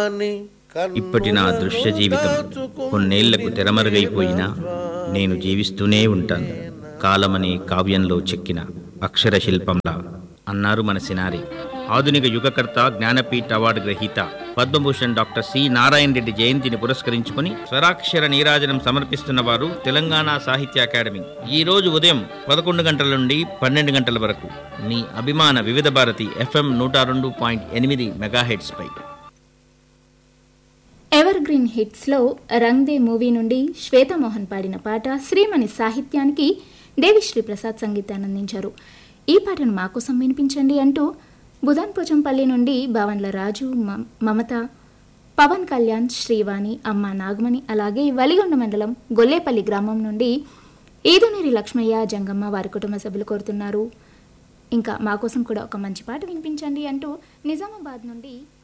ఇప్పటి నా దృశ్య జీవితం కొన్నేళ్లకు తెరమరుగైపోయినా నేను జీవిస్తూనే ఉంటాను కాలమనే కావ్యంలో చెక్కిన అక్షర శిల్పంలా అన్నారు మన సినారి ఆధునిక యుగకర్త జ్ఞానపీఠ అవార్డు గ్రహీత పద్మభూషణ్ డాక్టర్ సి నారాయణ రెడ్డి జయంతిని పురస్కరించుకొని స్వరాక్షర నీరాజనం సమర్పిస్తున్న వారు తెలంగాణ సాహిత్య అకాడమీ ఈ రోజు ఉదయం పదకొండు గంటల నుండి పన్నెండు గంటల వరకు మీ అభిమాన వివిధ భారతి ఎఫ్ఎం నూట రెండు పాయింట్ ఎనిమిది మెగాహెడ్స్ పై ఎవర్ గ్రీన్ హిట్స్లో రంగ్ దే మూవీ నుండి శ్వేతమోహన్ పాడిన పాట శ్రీమణి సాహిత్యానికి దేవిశ్రీ ప్రసాద్ సంగీతాన్ని అందించారు ఈ పాటను మా కోసం వినిపించండి అంటూ బుధన్ పోచంపల్లి నుండి భవన్ల రాజు మ- మమత పవన్ కళ్యాణ్ శ్రీవాణి అమ్మ నాగమణి అలాగే వలిగొండ మండలం గొల్లేపల్లి గ్రామం నుండి ఈదునీరి లక్ష్మయ్య జంగమ్మ వారి కుటుంబ సభ్యులు కోరుతున్నారు ఇంకా మా కోసం కూడా ఒక మంచి పాట వినిపించండి అంటూ నిజామాబాద్ నుండి